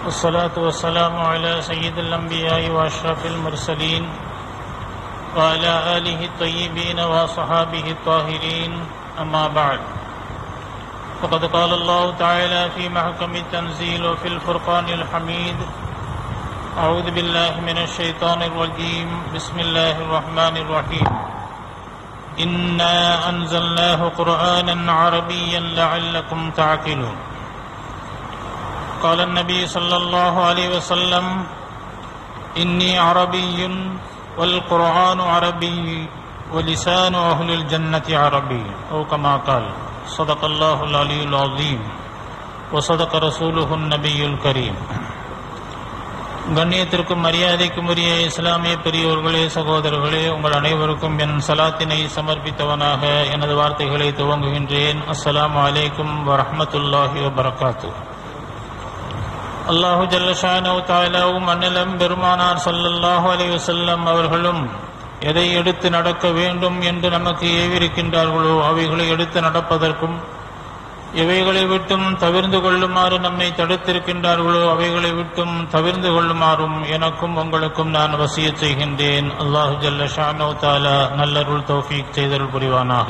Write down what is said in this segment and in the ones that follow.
والصلاة والسلام على سيد الأنبياء وأشرف المرسلين وعلى آله الطيبين وصحابه الطاهرين أما بعد فقد قال الله تعالى في محكم التنزيل وفي الفرقان الحميد أعوذ بالله من الشيطان الرجيم بسم الله الرحمن الرحيم إنا أنزلناه قرآنا عربيا لعلكم تعقلون قال النبي صلى الله عليه وسلم إني عربي والقرآن عربي ولسان أهل الجنة عربي أو كما قال صدق الله العلي العظيم وصدق رسوله النبي الكريم கண்ணியத்திற்கும் மரியாதைக்கும் உரிய இஸ்லாமிய பெரியோர்களே சகோதரர்களே உங்கள் அனைவருக்கும் என் சலாத்தினை சமர்ப்பித்தவனாக எனது வார்த்தைகளை துவங்குகின்றேன் அஸ்ஸலாமு அலைக்கும் வரஹ்மத்துல்லாஹி வபரகாத்து அல்லாஹு ஜல்லஷானோ தாலாவும் அந்நிலம் பெருமானார் சல்லல்லாஹு அலைஹி வஸல்லம் அவர்களும் எதை எடுத்து நடக்க வேண்டும் என்று நமக்கு ஏவிருக்கின்றார்களோ அவைகளை எடுத்து நடப்பதற்கும் எவைகளை விட்டும் தவிர்ந்து கொள்ளுமாறு நம்மை தடுத்திருக்கின்றார்களோ அவைகளை விட்டும் தவிர்ந்து கொள்ளுமாறும் எனக்கும் உங்களுக்கும் நான் வசிய செய்கின்றேன் அல்லாஹு ஜல்ல ஷானோ தாலா நல்லருள் தௌஃபீக் செய்தருள் புரிவானாக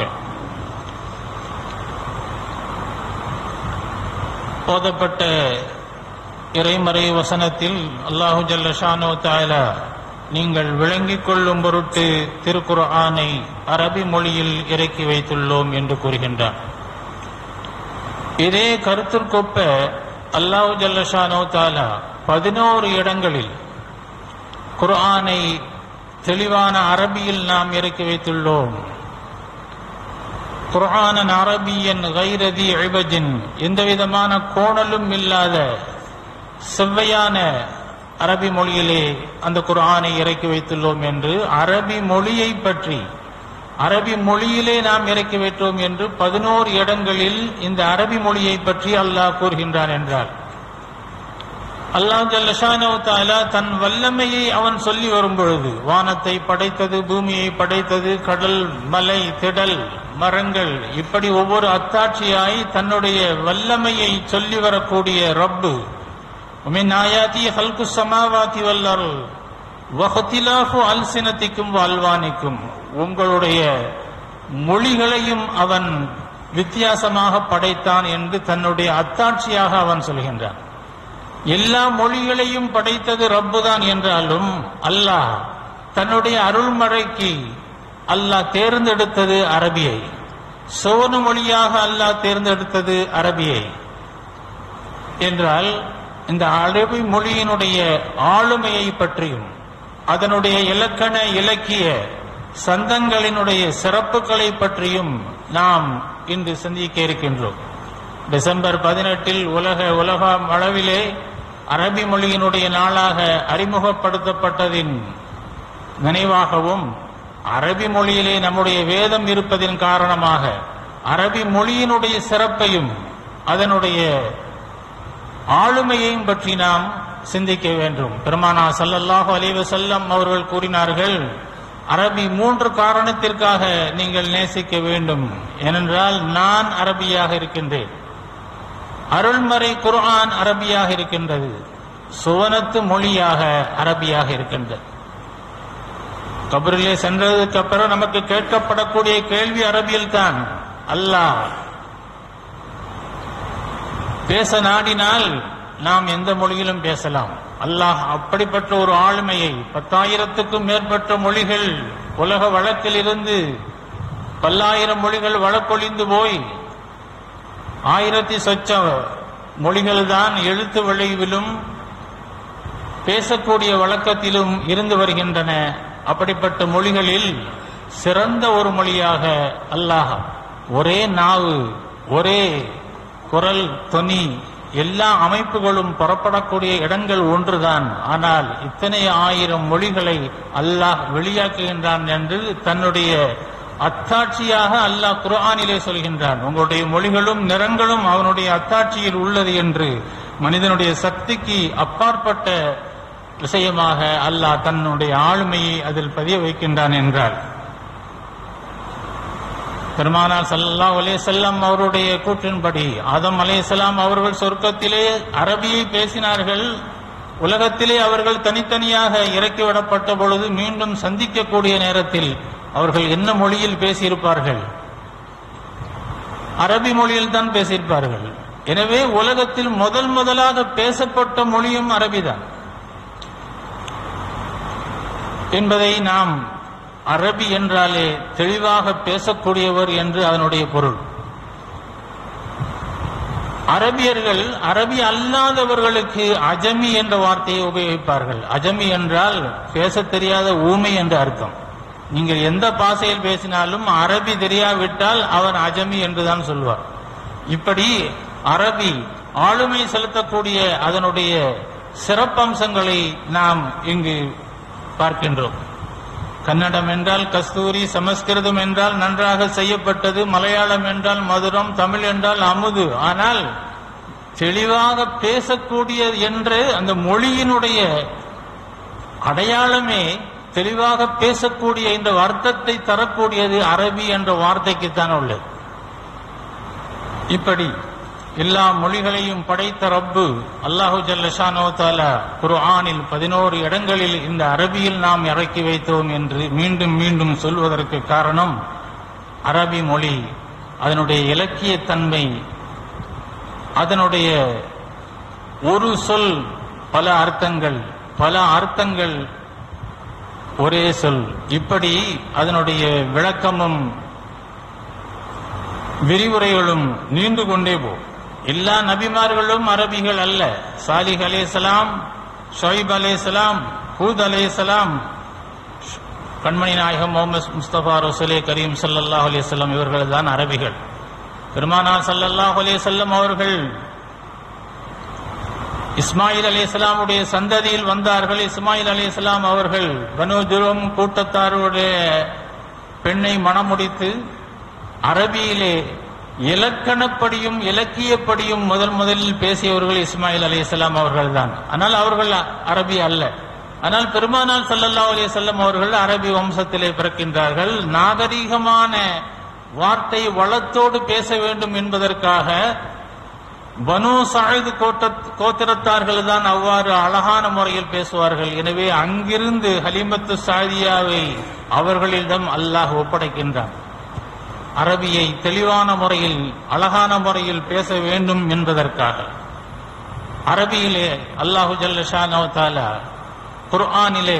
போதப்பட்ட இறைமறை வசனத்தில் அல்லாஹு ஜல்ல ஷானோ தாலா நீங்கள் விளங்கிக் கொள்ளும் பொருட்டு திருக்குர்ஆனை அரபி மொழியில் இறக்கி வைத்துள்ளோம் என்று கூறுகின்றான் இதே கருத்திற்கொப்ப அல்லாஹு ஜல்லஷானோ தாலா பதினோரு இடங்களில் குர்ஆனை தெளிவான அரபியில் நாம் இறக்கி வைத்துள்ளோம் குர்ஆனன் அரபியன் கைரதி இபஜின் எந்த விதமான கோணலும் இல்லாத செவ்வையான அரபி மொழியிலே அந்த குர்ஆனை இறக்கி வைத்துள்ளோம் என்று அரபி மொழியை பற்றி அரபி மொழியிலே நாம் இறக்கி வைத்தோம் என்று பதினோரு இடங்களில் இந்த அரபி மொழியை பற்றி அல்லாஹ் கூறுகின்றான் என்றார் அல்லாஹ் ஜல்லஷானோ தாலா தன் வல்லமையை அவன் சொல்லி வரும் பொழுது வானத்தை படைத்தது பூமியை படைத்தது கடல் மலை திடல் மரங்கள் இப்படி ஒவ்வொரு அத்தாட்சியாய் தன்னுடைய வல்லமையை சொல்லி வரக்கூடிய ரப்பு உமின் ஆயாத்தி ஹல்கு சமாவாத்தி வல்லர் வஹத்திலாஃபு அல்சினத்திக்கும் வாழ்வானிக்கும் உங்களுடைய மொழிகளையும் அவன் வித்தியாசமாக படைத்தான் என்று தன்னுடைய அத்தாட்சியாக அவன் சொல்கின்றான் எல்லா மொழிகளையும் படைத்தது ரப்புதான் என்றாலும் அல்லாஹ் தன்னுடைய அருள்மழைக்கு அல்லாஹ் தேர்ந்தெடுத்தது அரபியை சோனு மொழியாக அல்லாஹ் தேர்ந்தெடுத்தது அரபியை என்றால் இந்த அரபி மொழியினுடைய ஆளுமையை பற்றியும் அதனுடைய இலக்கண இலக்கிய சந்தங்களினுடைய சிறப்புகளை பற்றியும் நாம் இன்று சிந்திக்க இருக்கின்றோம் டிசம்பர் பதினெட்டில் உலக உலகம் அளவிலே அரபி மொழியினுடைய நாளாக அறிமுகப்படுத்தப்பட்டதின் நினைவாகவும் அரபி மொழியிலே நம்முடைய வேதம் இருப்பதின் காரணமாக அரபி மொழியினுடைய சிறப்பையும் அதனுடைய ஆளுமையையும் பற்றி நாம் சிந்திக்க வேண்டும் பெருமானா சல்லல்லாஹு அலைவ செல்லம் அவர்கள் கூறினார்கள் அரபி மூன்று காரணத்திற்காக நீங்கள் நேசிக்க வேண்டும் ஏனென்றால் நான் அரபியாக இருக்கின்றேன் அருள்மறை குர்ஆன் அரபியாக இருக்கின்றது சுவனத்து மொழியாக அரபியாக இருக்கின்றது கபரிலே சென்றதுக்கு அப்புறம் நமக்கு கேட்கப்படக்கூடிய கேள்வி அரபியில் தான் அல்லாஹ் பேச நாடினால் நாம் எந்த மொழியிலும் பேசலாம் அல்லாஹ் அப்படிப்பட்ட ஒரு ஆளுமையை பத்தாயிரத்துக்கும் மேற்பட்ட மொழிகள் உலக வழக்கில் இருந்து பல்லாயிரம் மொழிகள் வழக்கொழிந்து போய் ஆயிரத்தி சொச்ச மொழிகள் தான் எழுத்து வழிவிலும் பேசக்கூடிய வழக்கத்திலும் இருந்து வருகின்றன அப்படிப்பட்ட மொழிகளில் சிறந்த ஒரு மொழியாக அல்லாஹ் ஒரே நாவு ஒரே குரல் தொனி எல்லா அமைப்புகளும் புறப்படக்கூடிய இடங்கள் ஒன்றுதான் ஆனால் இத்தனை ஆயிரம் மொழிகளை அல்லாஹ் வெளியாக்குகின்றான் என்று தன்னுடைய அத்தாட்சியாக அல்லாஹ் குர்ஆனிலே சொல்கின்றான் உங்களுடைய மொழிகளும் நிறங்களும் அவனுடைய அத்தாட்சியில் உள்ளது என்று மனிதனுடைய சக்திக்கு அப்பாற்பட்ட விஷயமாக அல்லாஹ் தன்னுடைய ஆளுமையை அதில் பதிய வைக்கின்றான் என்றார் பெருமானார் ஸல்லல்லாஹு அலைஹி வஸல்லம் அவருடைய கூற்றின்படி ஆதம் அலைஹிஸ்ஸலாம் அவர்கள் சொர்க்கத்திலே அரபியை பேசினார்கள் உலகத்திலே அவர்கள் தனித்தனியாக இறக்கிவிடப்பட்ட பொழுது மீண்டும் சந்திக்கக்கூடிய நேரத்தில் அவர்கள் என்ன மொழியில் பேசியிருப்பார்கள் அரபி மொழியில் தான் பேசியிருப்பார்கள் எனவே உலகத்தில் முதல் முதலாக பேசப்பட்ட மொழியும் அரபிதான் என்பதை நாம் அரபி என்றாலே தெளிவாக பேசக்கூடியவர் என்று அதனுடைய பொருள் அரபியர்கள் அரபி அல்லாதவர்களுக்கு அஜமி என்ற வார்த்தையை உபயோகிப்பார்கள் அஜமி என்றால் பேசத் தெரியாத ஊமை என்று அர்த்தம் நீங்கள் எந்த பாஷையில் பேசினாலும் அரபி தெரியாவிட்டால் அவன் அஜமி என்றுதான் சொல்வார் இப்படி அரபி ஆளுமை செலுத்தக்கூடிய அதனுடைய சிறப்பம்சங்களை நாம் இங்கு பார்க்கின்றோம் கன்னடம் என்றால் கஸ்தூரி சமஸ்கிருதம் என்றால் நன்றாக செய்யப்பட்டது மலையாளம் என்றால் மதுரம் தமிழ் என்றால் அமுது ஆனால் தெளிவாக பேசக்கூடிய என்று அந்த மொழியினுடைய அடையாளமே தெளிவாக பேசக்கூடிய இந்த அர்த்தத்தை தரக்கூடியது அரபி என்ற வார்த்தைக்குத்தான் உள்ளது இப்படி எல்லா மொழிகளையும் படைத்த ரப்பு அல்லாஹு ஜல்லஷானோ தாலா குர்ஆனில் பதினோரு இடங்களில் இந்த அரபியில் நாம் இறக்கி வைத்தோம் என்று மீண்டும் மீண்டும் சொல்வதற்கு காரணம் அரபி மொழி அதனுடைய இலக்கியத்தன்மை அதனுடைய ஒரு சொல் பல அர்த்தங்கள் பல அர்த்தங்கள் ஒரே சொல் இப்படி அதனுடைய விளக்கமும் விரிவுரைகளும் நீண்டு கொண்டே போ எல்லா நபிமார்களும் அரபிகள் அல்ல சாலிஹ் அலேசலாம் ஷொய்ப் அலேசலாம் ஹூத் அலேசலாம் கண்மணி நாயகம் முகமது முஸ்தபா ரசூலே கரீம் ஸல்லல்லாஹு அலைஹி வஸல்லம் இவர்கள் தான் அரபிகள் பெருமானார் ஸல்லல்லாஹு அலைஹி வஸல்லம் அவர்கள் இஸ்மாயில் அலைஹிஸ்ஸலாமுடைய சந்ததியில் வந்தார்கள் இஸ்மாயில் அலைஹிஸ்ஸலாம் அவர்கள் பனு ஜுரம் கூட்டத்தாருடைய பெண்ணை மணமுடித்து அரபியிலே இலக்கணப்படியும் இலக்கியப்படியும் முதல் முதலில் பேசியவர்கள் இஸ்மாயில் அலைஹிஸ்ஸலாம் அவர்கள்தான் ஆனால் அவர்கள் அரபி அல்ல ஆனால் பெருமானார் ஸல்லல்லாஹு அலைஹி வஸல்லம் அவர்கள் அரபி வம்சத்திலே பிறக்கின்றார்கள் நாகரீகமான வார்த்தை வளத்தோடு பேச வேண்டும் என்பதற்காக பனு சாயிது கோட்ட கோத்திரத்தார்கள் தான் அவ்வாறு அழகான முறையில் பேசுவார்கள் எனவே அங்கிருந்து ஹலிமத்து சாதியாவை அவர்களிடம் அல்லாஹ் ஒப்படைக்கின்றான் அரபியை தெளிவான முறையில் அழகான முறையில் பேச வேண்டும் என்பதற்காக அரபியிலே அல்லாஹு ஜல்லஷானோ தாலா குர்ஆனிலே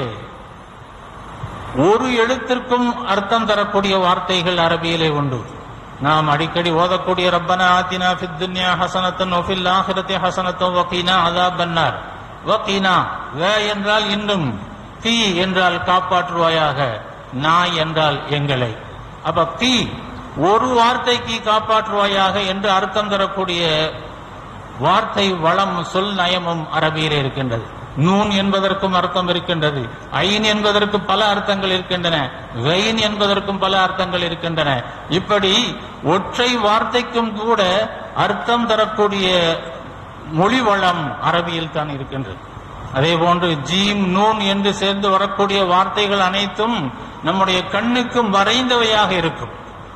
ஒரு எழுத்திற்கும் அர்த்தம் தரக்கூடிய வார்த்தைகள் அரபியிலே உண்டு நாம் அடிக்கடி ஓதக்கூடிய ரப்பனா ஆத்தினா ஃபித் துன்யா ஹசனத்தன் ஒஃபில் ஆஹிரத்தி ஹசனத்தன் வக்கீனா அதா பன்னார் வக்கீனா வே என்றால் இன்னும் தீ என்றால் காப்பாற்றுவாயாக நாய் என்றால் எங்களை அப்ப தீ ஒரு வார்த்தைக்கு காப்பாற்றுவாயாக என்று அர்த்தம் தரக்கூடிய வார்த்தை வளம் சொல் நயமும் அரபியிலே இருக்கின்றது நூன் என்பதற்கும் அர்த்தம் இருக்கின்றது ஐன் என்பதற்கு பல அர்த்தங்கள் இருக்கின்றன வெயின் என்பதற்கும் பல அர்த்தங்கள் இருக்கின்றன இப்படி ஒற்றை வார்த்தைக்கும் கூட அர்த்தம் தரக்கூடிய மொழி வளம் அரபியில் தான் இருக்கின்றது அதே போன்று ஜீம் நூன் என்று சேர்ந்து வரக்கூடிய வார்த்தைகள் அனைத்தும் நம்முடைய கண்ணுக்கும் வரைந்தவையாக இருக்கும்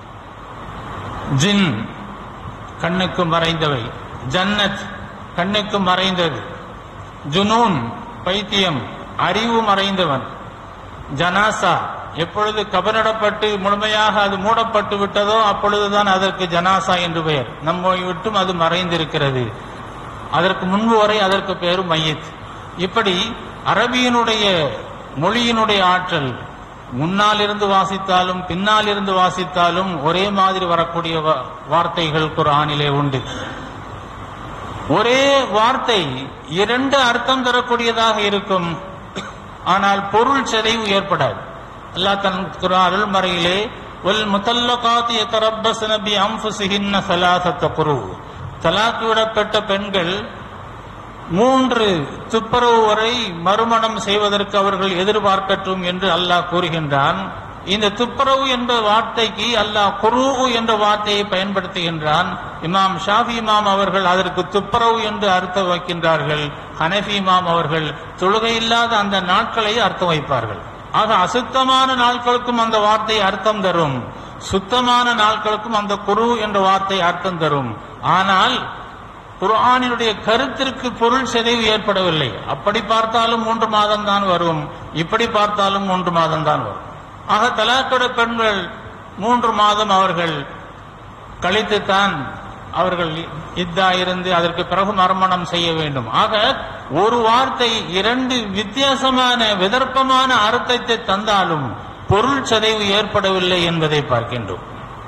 ஜின் கண்ணுக்கும் மறைந்தவை ஜன்னத் கண்ணுக்கும் மறைந்தது ஜுனூன் பைத்தியம் அறிவு மறைந்தவன் ஜனாசா எப்பொழுது கபரிடப்பட்டு முழுமையாக அது மூடப்பட்டு விட்டதோ அப்பொழுதுதான் அதற்கு ஜனாசா என்று பெயர் நம்மை விட்டும் அது மறைந்திருக்கிறது அதற்கு முன்பு வரை அதற்கு பெயர் மையத் இப்படி அரபியினுடைய மொழியினுடைய ஆற்றல் முன்னால் இருந்து வாசித்தாலும் பின்னால் இருந்து வாசித்தாலும் ஒரே மாதிரி வரக்கூடிய வா- வார்த்தைகள் குர்ஆனிலே உண்டு ஒரே வார்த்தை இரண்டு அர்த்தம் தரக்கூடியதாக இருக்கும் ஆனால் பொருள் சிதைவு ஏற்படாது அல்லாஹ் தன் குர்ஆன் அருள்மறையிலே வல் முத்தல்லகாத் யதரப்பஸ்ன பி அன்ஃபுஸிஹின்ன ஸலாஸத்த குரு தலாக் விடப்பட்ட பெண்கள் மூன்று துப்புரவு வரை மறுமணம் செய்வதற்கு அவர்கள் எதிர்பார்க்கட்டும் என்று அல்லாஹ் கூறுகின்றான் இந்த துப்புரவு என்ற வார்த்தைக்கு அல்லாஹ் குரு என்ற வார்த்தையை பயன்படுத்துகின்றான் இமாம் ஷாஃபி இமாம் அவர்கள் அதற்கு துப்புரவு என்று அர்த்தம் வைக்கின்றார்கள் ஹனஃபி இமாம் அவர்கள் தொழுகை இல்லாத அந்த நாட்களை அர்த்தம் வைப்பார்கள் ஆக அசுத்தமான நாட்களுக்கும் அந்த வார்த்தை அர்த்தம் தரும் சுத்தமான நாட்களுக்கும் அந்த குரு என்ற வார்த்தை அர்த்தம் தரும் ஆனால் குர்ஆனினுடைய கருத்திற்கு பொருள் சிதைவு ஏற்படவில்லை அப்படி பார்த்தாலும் மூன்று மாதம் தான் வரும் இப்படி பார்த்தாலும் மூன்று மாதம் தான் வரும் ஆக தலாக்கட பெண்கள் மூன்று மாதம் அவர்கள் கழித்துத்தான் அவர்கள் இத்தா இருந்து அதற்கு பிறகு மறுமணம் செய்ய வேண்டும் ஆக ஒரு வார்த்தை இரண்டு வித்தியாசமான விதர்ப்பமான அர்த்தத்தை தந்தாலும் பொருள் சிதைவு ஏற்படவில்லை என்பதை பார்க்கின்றோம்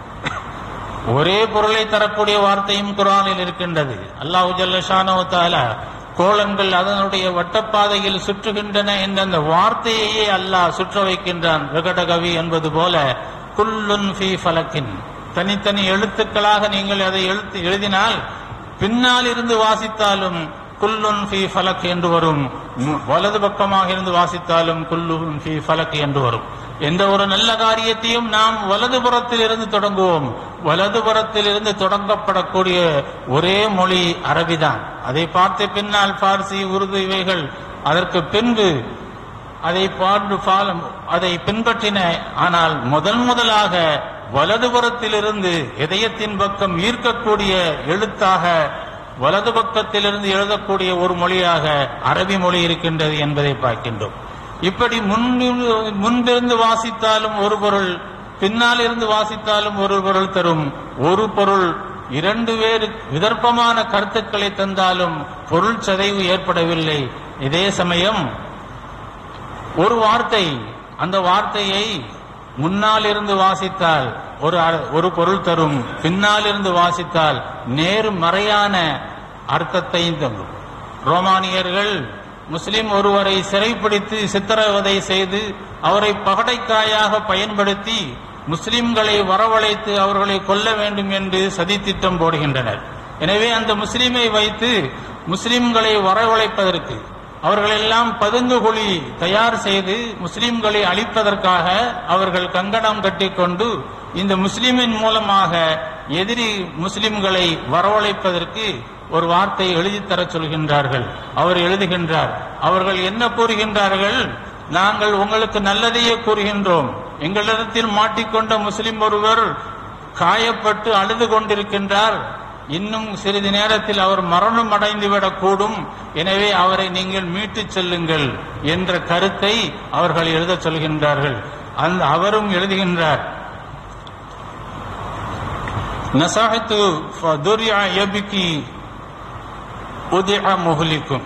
ஒரே பொருளை தரக்கூடிய வார்த்தையும் குரானில் இருக்கின்றது அல்லாஹு ஜல்லஷானோ தாலா கோலங்கள் அதனுடைய வட்டப்பாதையில் சுற்றுகின்றன என்ற அந்த வார்த்தையையே அல்லாஹ் சுற்ற வைக்கின்றான் விகடகவி என்பது போல குல்லுன் ஃபி ஃபலக்கின் தனித்தனி எழுத்துக்களாக நீங்கள் அதை எழுத்து எழுதினால் பின்னால் இருந்து வாசித்தாலும் குல்லுன் ஃபி ஃபலக் என்று வரும் மு- வலது பக்கமாக இருந்து வாசித்தாலும் குல்லுன் ஃபி ஃபலக் என்று வரும் எந்த ஒரு நல்ல காரியத்தையும் நாம் வலதுபுறத்தில் இருந்து தொடங்குவோம் வலதுபுறத்தில் இருந்து தொடங்கப்படக்கூடிய ஒரே மொழி அரபிதான் அதை பார்த்து பின்னால் பார்சி உருது இவைகள் அதற்கு பின்பு அதை பாடு பாலம் அதை பின்பற்றின ஆனால் முதன் முதலாக வலதுபுறத்திலிருந்து இதயத்தின் பக்கம் ஈர்க்கக்கூடிய எழுத்தாக வலது பக்கத்திலிருந்து எழுதக்கூடிய ஒரு மொழியாக அரபி மொழி இருக்கின்றது என்பதை பார்க்கின்றோம் இப்படி முன்னிருந்து முன்பிருந்து வாசித்தாலும் ஒரு பொருள் பின்னால் இருந்து வாசித்தாலும் ஒரு பொருள் தரும் ஒரு பொருள் இரண்டு வேறு விதர்ப்பமான கருத்துக்களை தந்தாலும் பொருள் சிதைவு ஏற்படவில்லை இதே சமயம் ஒரு வார்த்தை அந்த வார்த்தையை முன்னால் இருந்து வாசித்தால் ஒரு அர- ஒரு பொருள் தரும் பின்னால் இருந்து வாசித்தால் நேர் மறையான அர்த்தத்தையும் தரும் ரோமானியர்கள் முஸ்லிம் ஒருவரை சிறைப்பிடித்து சித்திரவதை செய்து அவரை பகடைக்காயாக பயன்படுத்தி முஸ்லிம்களை வரவழைத்து அவர்களை கொல்ல வேண்டும் என்று சதித்திட்டம் போடுகின்றனர் எனவே அந்த முஸ்லிமை வைத்து முஸ்லிம்களை வரவழைப்பதற்கு அவர்களெல்லாம் பதுங்கு குழி தயார் செய்து முஸ்லிம்களை அழிப்பதற்காக அவர்கள் கங்கணம் கட்டிக்கொண்டு இந்த முஸ்லிமின் மூலமாக எதிரி முஸ்லிம்களை வரவழைப்பதற்கு ஒரு வார்த்தை எழுதித் தரச் சொல்கின்றார்கள் அவர் எழுதுகின்றார் அவர்கள் என்ன கூறுகின்றார்கள் நாங்கள் உங்களுக்கு நல்லதையே கூறுகின்றோம் எங்களிடத்தில் மாட்டிக்கொண்ட முஸ்லிம் ஒருவர் காயப்பட்டு அழுது கொண்டிருக்கின்றார் இன்னும் சிறிது நேரத்தில் அவர் மரணம் அடைந்துவிடக் கூடும் எனவே அவரை நீங்கள் மீட்டுச் செல்லுங்கள் என்ற கருத்தை அவர்கள் எழுதச் சொல்கின்றார்கள் அந்த அவரும் எழுதுகின்றார் நசாஹத்து ஃபதுரியா யபிகி உதிஅ முஹ்லிக்கும்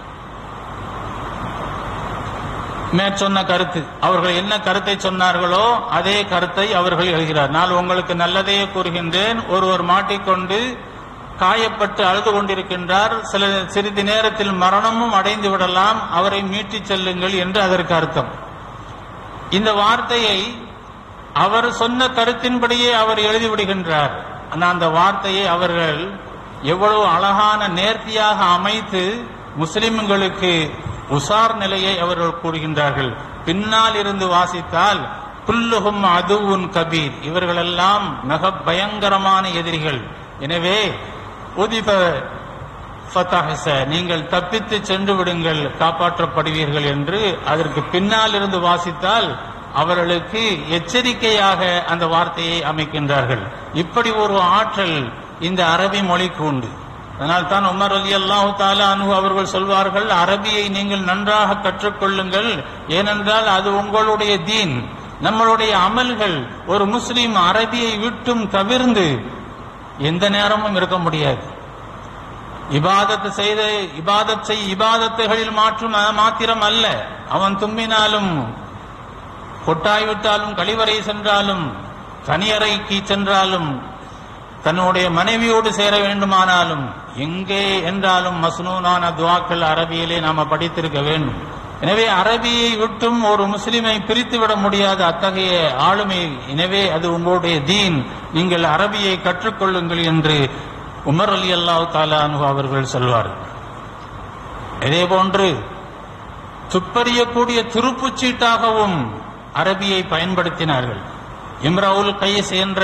மேற்சொன்ன கருத்து அவர்கள் என்ன கருத்தை சொன்னார்களோ அதே கருத்தை அவர்கள் எழுதுகிறார் நான் உங்களுக்கு நல்லதையே கூறுகின்றேன் ஒருவர் மாட்டிக்கொண்டு காயப்பட்டு அழுது கொண்டிருக்கின்றார் சில சிறிது நேரத்தில் மரணமும் அடைந்து விடலாம் அவரை மீட்டுச் செல்லுங்கள் என்று அதற்கு அர்த்தம் இந்த வார்த்தையை அவர் சொன்ன கருத்தின்படியே அவர் எழுதிவிடுகின்றார் ஆனால் அந்த வார்த்தையை அவர்கள் எவ்வளவு அழகான நேர்த்தியாக அமைத்து முஸ்லிம்களுக்கு உசார் நிலையை அவர்கள் கூறுகின்றார்கள் பின்னால் இருந்து வாசித்தால் குல்லுகும் அதுவுன் கபீர் இவர்களெல்லாம் மிக பயங்கரமான எதிரிகள் எனவே உதிப ஃபதஹஸ, நீங்கள் தப்பித்து சென்று விடுங்கள் காப்பாற்றப்படுவீர்கள் என்று அதற்கு பின்னால் இருந்து வாசித்தால் அவர்களுக்கு எச்சரிக்கையாக அந்த வார்த்தையை அமைக்கின்றார்கள் இப்படி ஒரு ஆற்றல் இந்த அரபி மொழிக்கு உண்டு அதனால் தான் உமர் அலி அல்லாஹு தாலா அனு அவர்கள் சொல்வார்கள் அரபியை நீங்கள் நன்றாக கற்றுக்கொள்ளுங்கள் ஏனென்றால் அது உங்களுடைய தீன் நம்மளுடைய அமல்கள் ஒரு முஸ்லிம் அரபியை விட்டும் தவிர்ந்து எந்த நேரமும் இருக்க முடியாது இபாதத்து செய்த இபாதத் செய் இபாதத்துகளில் மாற்றும் அ- மாத்திரம் அல்ல அவன் தும்பினாலும் கொட்டாய்விட்டாலும் கழிவறை சென்றாலும் தனியறைக்கு சென்றாலும் தன்னுடைய மனைவியோடு சேர வேண்டுமானாலும் எங்கே என்றாலும் மஸ்னூனான துவாக்கள் அரபியிலே நாம படித்திருக்க வேண்டும் எனவே அரபியை விட்டும் ஒரு முஸ்லிமை பிரித்துவிட முடியாத அத்தகைய ஆளுமை எனவே அது உங்களுடைய தீன் நீங்கள் அரபியை கற்றுக்கொள்ளுங்கள் என்று உமர் அலி அல்லாஹ் தாலானு அவர்கள் சொல்வார்கள் இதே போன்று துப்பறியக்கூடிய துருப்புச் சீட்டாகவும் அரபியை பயன்படுத்தினார்கள் இம்ரவுல் கைஸ் என்ற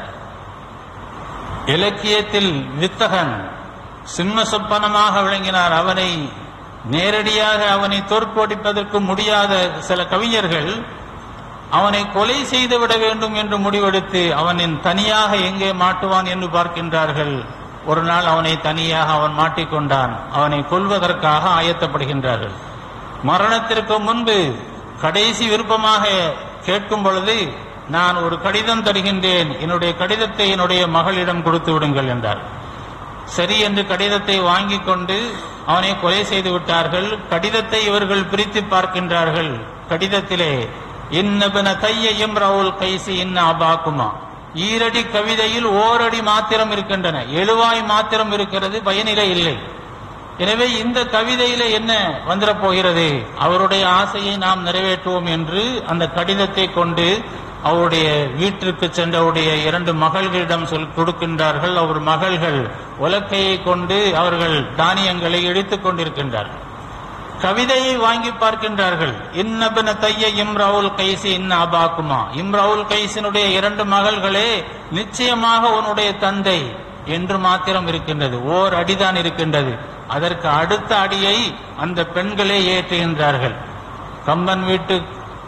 இலக்கியத்தில் வித்தகன் சிம்ம சொப்பனமாக விளங்கினார் அவனை நேரடியாக அவனை தோற்கடிப்பதற்கு முடியாத சில கவிஞர்கள் அவனை கொலை செய்து விட வேண்டும் என்று முடிவெடுத்து அவனின் தனியாக எங்கே மாட்டுவான் என்று பார்க்கின்றார்கள் ஒரு நாள் அவனை தனியாக அவன் மாட்டிக்கொண்டான் அவனை கொல்வதற்காக ஆயத்தப்படுகின்றார்கள் மரணத்திற்கு முன்பு கடைசி விருப்பமாக கேட்கும் பொழுது நான் ஒரு கடிதம் தருகின்றேன் என்னுடைய கடிதத்தை என்னுடைய மகளிடம் கொடுத்து விடுங்கள் என்றார் சரி என்று கடிதத்தை வாங்கி கொண்டு அவனை கொலை செய்து விட்டார்கள் கடிதத்தை இவர்கள் பிரித்து பார்க்கின்றார்கள் கடிதத்திலே இன்னபன தையம் ரவுல் கைசி இன்ன அபாக்குமா ஈரடி கவிதையில் ஓரடி மாத்திரம் இருக்கின்றன எழுவாய் மாத்திரம் இருக்கிறது பயனிலை இல்லை எனவே இந்த கவிதையில என்ன வந்துடப் போகிறது அவருடைய ஆசையை நாம் நிறைவேற்றுவோம் என்று அந்த கடிதத்தை கொண்டு அவருடைய வீட்டிற்கு சென்றவுடைய இரண்டு மகள்களிடம் சொல் கொடுக்கின்றார்கள் அவர் மகள்கள் உலக்கையை கொண்டு அவர்கள் தானியங்களை இடித்துக் கொண்டிருக்கின்றார்கள் கவிதையை வாங்கி பார்க்கின்றார்கள் இன்னபின தைய இம்ரவுல் கைசி இன்ன அபாக்குமா இம்ரவுல் கைசினுடைய இரண்டு மகள்களே நிச்சயமாக உன்னுடைய தந்தை என்று மாத்திரம் இருக்கின்றது ஓர் அடிதான் இருக்கின்றது அதற்கு அடுத்த அடியை அந்த பெண்களே ஏற்றுகின்றார்கள் கம்பன் வீட்டு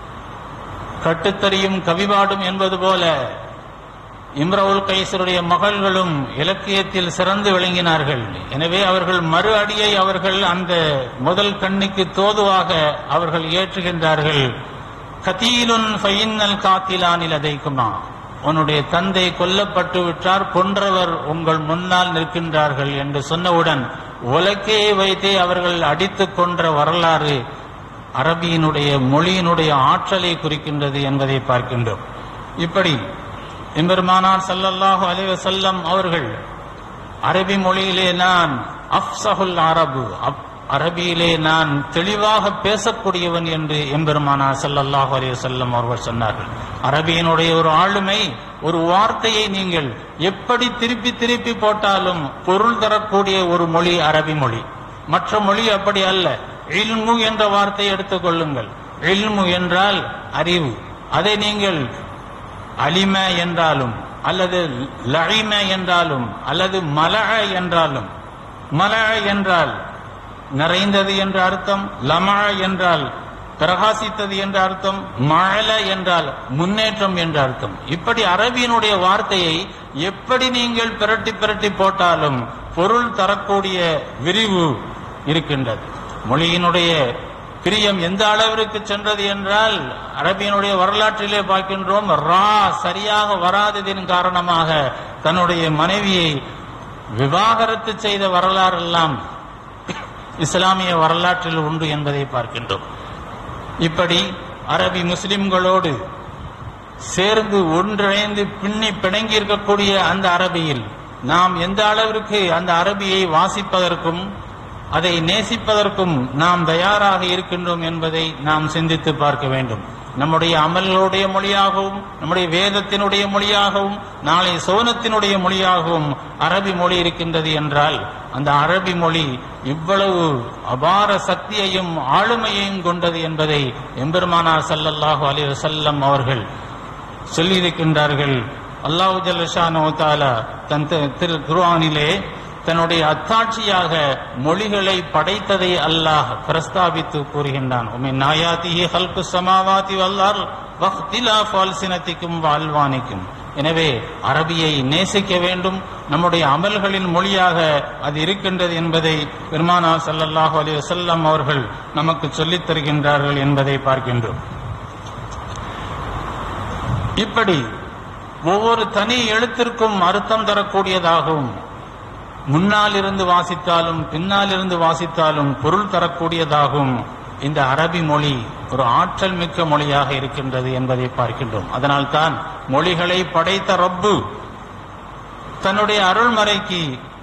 கட்டுத்தறியும் கவிபாடும் என்பது போல இம்ரவுல் கைசருடைய மகள்களும் இலக்கியத்தில் சிறந்து விளங்கினார்கள் எனவே அவர்கள் மறு அடியை அவர்கள் அந்த முதல் கண்ணுக்கு தோதுவாக அவர்கள் ஏற்றுகின்றார்கள் கதீலுன் ஃபைன்னல் காத்திலானில் அதைக்குமா உன்னுடைய தந்தை கொல்லப்பட்டு விட்டார் கொன்றவர் உங்கள் முன்னால் நிற்கின்றார்கள் என்று சொன்னவுடன் உலக்கையை வைத்தே அவர்கள் அடித்துக் கொன்ற வரலாறு அரபியினுடைய மொழியினுடைய ஆற்றலை குறிக்கின்றது என்பதை பார்க்கின்றோம் இப்படி எம்பெருமானார் ஸல்லல்லாஹு அலைஹி வஸல்லம் அவர்கள் அரபி மொழியிலே நான் அஃப்சஹுல் அரபு அப்- அரபியிலே நான் தெளிவாக பேசக்கூடியவன் என்று எம்பெருமானார் ஸல்லல்லாஹு அலைஹி வஸல்லம் அவர்கள் சொன்னார்கள் அரபியினுடைய ஒரு ஆளுமை ஒரு வார்த்தையை நீங்கள் எப்படி திருப்பி திருப்பி போட்டாலும் பொருள் தரக்கூடிய ஒரு மொழி அரபி மொழி மற்ற மொழி அப்படி அல்ல இல்மு என்ற வார்த்தையை எடுத்துக் கொள்ளுங்கள் இல்மு என்றால் அறிவு அதை நீங்கள் அலிம என்றாலும் அல்லது லழிம என்றாலும் அல்லது மலஅ என்றாலும் மலஅ என்றால் நிறைந்தது என்ற அர்த்தம் லமஅ என்றால் பிரகாசித்தது என்ற அர்த்தம் மழல என்றால் முன்னேற்றம் என்ற அர்த்தம் இப்படி அரபியினுடைய வார்த்தையை எப்படி நீங்கள் பிரட்டி பிரட்டி போட்டாலும் பொருள் தரக்கூடிய விரிவு இருக்கின்றது மொழியினுடைய பிரியம் எந்த அளவிற்கு சென்றது என்றால் அரபியனுடைய வரலாற்றிலே பார்க்கின்றோம் ரா சரியாக வராததின் காரணமாக தன்னுடைய மனைவியை விவாகரத்து செய்த வரலாறெல்லாம் இஸ்லாமிய வரலாற்றில் உண்டு என்பதை பார்க்கின்றோம் இப்படி அரபி முஸ்லிம்களோடு சேர்ந்து ஒன்றிணைந்து பின்னி பிணங்கி இருக்கக்கூடிய அந்த அரபியில் நாம் எந்த அளவிற்கு அந்த அரபியை வாசிப்பதற்கும் அதை நேசிப்பதற்கும் நாம் தயாராக இருக்கின்றோம் என்பதை நாம் சிந்தித்து பார்க்க வேண்டும் நம்முடைய அமல்களுடைய மொழியாகவும் நம்முடைய வேதத்தினுடைய மொழியாகவும் நாளை சோனத்தினுடைய மொழியாகவும் அரபி மொழி இருக்கின்றது என்றால் அந்த அரபி மொழி இவ்வளவு அபார சக்தியையும் ஆளுமையையும் கொண்டது என்பதை எம்பெருமானார் ஸல்லல்லாஹு அலைஹி வஸல்லம் அவர்கள் சொல்லியிருக்கின்றார்கள் அல்லாஹு ஜல்லஷானு தாலா தன் தி- திரு குர்ஆனிலே தன்னுடைய அத்தாட்சியாக மொழிகளை படைத்ததை அல்லாஹ் பிரஸ்தாபித்து கூறுகின்றான் உமின் நாயாத்திஹி ஹல்கு சமாவாதி வல்லார் வஹ்திலாஃப் அல்சினத்திக்கும் வாழ்வானிக்கும் எனவே அரபியை நேசிக்க வேண்டும் நம்முடைய அமல்களின் மொழியாக அது இருக்கின்றது என்பதை பெருமானா ஸல்லல்லாஹு அலைஹி வஸல்லம் அவர்கள் நமக்கு சொல்லித் தருகின்றார்கள் என்பதை பார்க்கின்றோம் இப்படி ஒவ்வொரு தனி எழுத்திற்கும் அர்த்தம் தரக்கூடியதாகவும் முன்னால் இருந்து வாசித்தாலும் பின்னால் இருந்து வாசித்தாலும் பொருள் தரக்கூடியதாகவும் இந்த அரபி மொழி ஒரு ஆற்றல் மிக்க மொழியாக இருக்கின்றது என்பதை பார்க்கின்றோம் அதனால்தான் மொழிகளை படைத்த ரப்பு தன்னுடைய அருள்மறைக்கு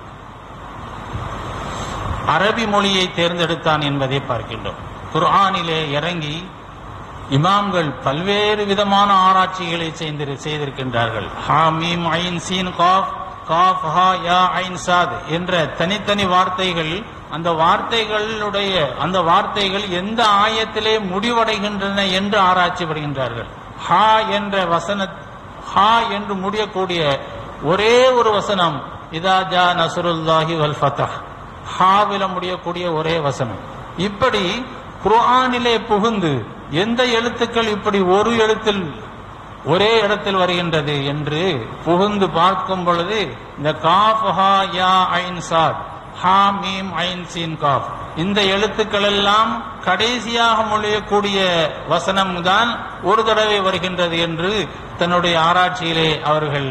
அரபி மொழியை தேர்ந்தெடுத்தான் என்பதை பார்க்கின்றோம் குர்ஆனிலே இறங்கி இமாம்கள் பல்வேறு விதமான ஆராய்ச்சிகளை செய்திரு- செய்திருக்கின்றார்கள் ஹா மீம் ஐன் சீன் காஃப் காஃப் ஹா யா ஐன் சாத் என்ற தனித்தனி வார்த்தைகள் அந்த வார்த்தைகளுடைய அந்த வார்த்தைகள் எந்த ஆயத்திலே முடிவடைகின்றன என்று ஆராய்ச்சி படுகின்றார்கள் ஹா என்ற வசன ஹா என்று முடியக்கூடிய ஒரே ஒரு வசனம் இதா ஜா நசருல்லாஹி வல் ஃபதஹ் ஹாவில முடியக்கூடிய ஒரே வசனம் இப்படி குர்ஆனிலே புகுந்து எந்த எழுத்துக்கள் இப்படி ஒரு எழுத்தில் ஒரே இடத்தில் வருகின்றது என்று புகுந்து பார்க்கும் பொழுது இந்த காஃப் ஹா யா ஐன் சாத் ஹா மீம் ஐன் சீன் காஃப் இந்த எழுத்துக்கள் எல்லாம் கடைசியாக மொழியக்கூடிய வசனம் தான் ஒரு தடவை வருகின்றது என்று தன்னுடைய ஆராய்ச்சியிலே அவர்கள்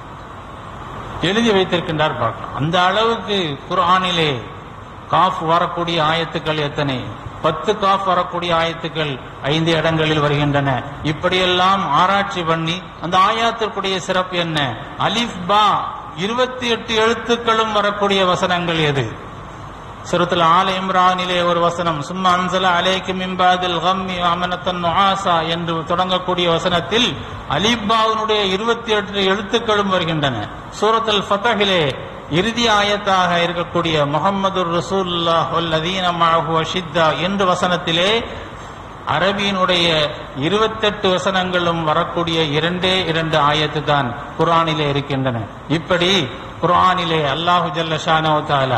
எழுதி வைத்திருக்கின்றார் பார்க்கலாம் அந்த அளவுக்கு குர்ஆனிலே காஃப் வரக்கூடிய ஆயத்துக்கள் எத்தனை பத்து காஃப் வரக்கூடிய ஆயத்துக்கள் ஐந்து இடங்களில் வருகின்றன இப்படியெல்லாம் ஆராய்ச்சி பண்ணி அந்த ஆயாத்திற்குடைய சிறப்பு என்ன அலிஃப் பா இருபத்தி எட்டு எழுத்துக்களும் வரக்கூடிய வசனங்கள் எது சுரத்தில் ஆல இம்ரானிலே ஒரு வசனம் சும்மா அன்சல அலேக்கு மிம்பாதில் கம்மி அமனத்தன் நுஆசா என்று தொடங்கக்கூடிய வசனத்தில் அலிபாவினுடைய இருபத்தி எட்டு எழுத்துக்களும் வருகின்றன சூரத்துல் ஃபதஹிலே இறுதி ஆயத்தாக இருக்கக்கூடிய முகமது ரசூல்லாஹ் வல்லதீன மஅஹு அஷித்தா என்று வசனத்திலே அரபியினுடைய இருபத்தெட்டு வசனங்களும் வரக்கூடிய இரண்டே இரண்டு ஆயத்து தான் குர்ஆனிலே இருக்கின்றன இப்படி குர்ஆனிலே அல்லாஹு ஜல்ல ஷானோ தாலா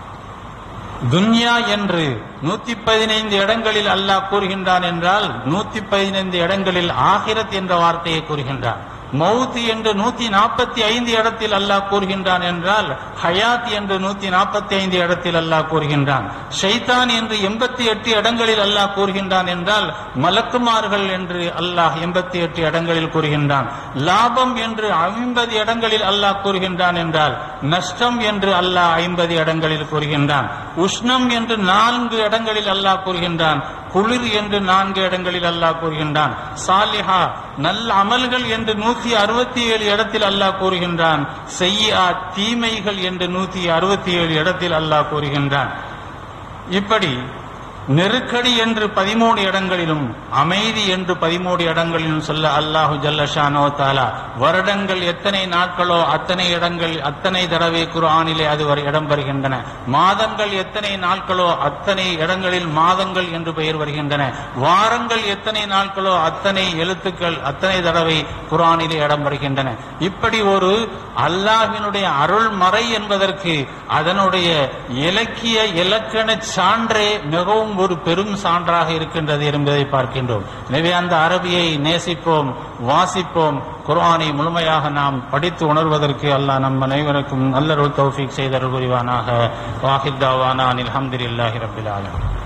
துன்யா என்று நூத்தி பதினைந்து இடங்களில் அல்லாஹ் கூறுகின்றான் என்றால் நூத்தி பதினைந்து இடங்களில் ஆகிரத் என்ற வார்த்தையை கூறுகின்றான் மௌத் என்று நூத்தி நாற்பத்தி ஐந்து இடத்தில் அல்லாஹ் கூறுகின்றான் என்றால் ஹயாத் என்று நூத்தி நாற்பத்தி ஐந்து இடத்தில் அல்லாஹ் கூறுகின்றான் ஷைத்தான் என்று எண்பத்தி எட்டு இடங்களில் அல்லாஹ் கூறுகின்றான் என்றால் மலக்குமார்கள் என்று அல்லாஹ் எண்பத்தி எட்டு இடங்களில் கூறுகின்றான் லாபம் என்று ஐம்பது இடங்களில் அல்லாஹ் கூறுகின்றான் என்றால் நஷ்டம் என்று அல்லாஹ் ஐம்பது இடங்களில் கூறுகின்றான் உஷ்ணம் என்று நான்கு இடங்களில் அல்லாஹ் கூறுகின்றான் குளிர் என்று நான்கு இடங்களில் அல்லாஹ் கூறுகின்றான் சாலிஹா நல்ல அமல்கள் என்று நூத்தி அறுபத்தி ஏழு இடத்தில் அல்லாஹ் கூறுகின்றான் செய்யா தீமைகள் என்று நூத்தி அறுபத்தி ஏழு இடத்தில் அல்லாஹ் கூறுகின்றான் இப்படி நெருக்கடி என்று பதிமூணு இடங்களிலும் அமைதி என்று பதிமூணு இடங்களிலும் சொல்ல அல்லாஹு ஜல்லஷானோ தாலா வருடங்கள் எத்தனை நாட்களோ அத்தனை இடங்கள் அத்தனை தடவை குர்ஆனிலே அது வரை இடம் வருகின்றன மாதங்கள் எத்தனை நாட்களோ அத்தனை இடங்களில் மாதங்கள் என்று பெயர் வருகின்றன வாரங்கள் எத்தனை நாட்களோ அத்தனை எழுத்துக்கள் அத்தனை தடவை குர்ஆனிலே இடம் வருகின்றன இப்படி ஒரு அல்லாஹ்வினுடைய அருள் மறை என்பதற்கு அதனுடைய இலக்கிய இலக்கண சான்றே மிகவும் ஒரு பெரும் சான்றாக இருக்கின்றது என்பதை பார்க்கின்றோம் எனவே அந்த அரபியை நேசிப்போம் வாசிப்போம் குர்ஆனை முழுமையாக நாம் படித்து உணர்வதற்கு அல்லாஹ் நம் அனைவருக்கும் நல்லருள் தௌஃபீக் செய்தருள் புரிவானாக வாஹித் தாவானா அனில் அல்ஹம்துலில்லாஹி ரப்பில் ஆலமீன்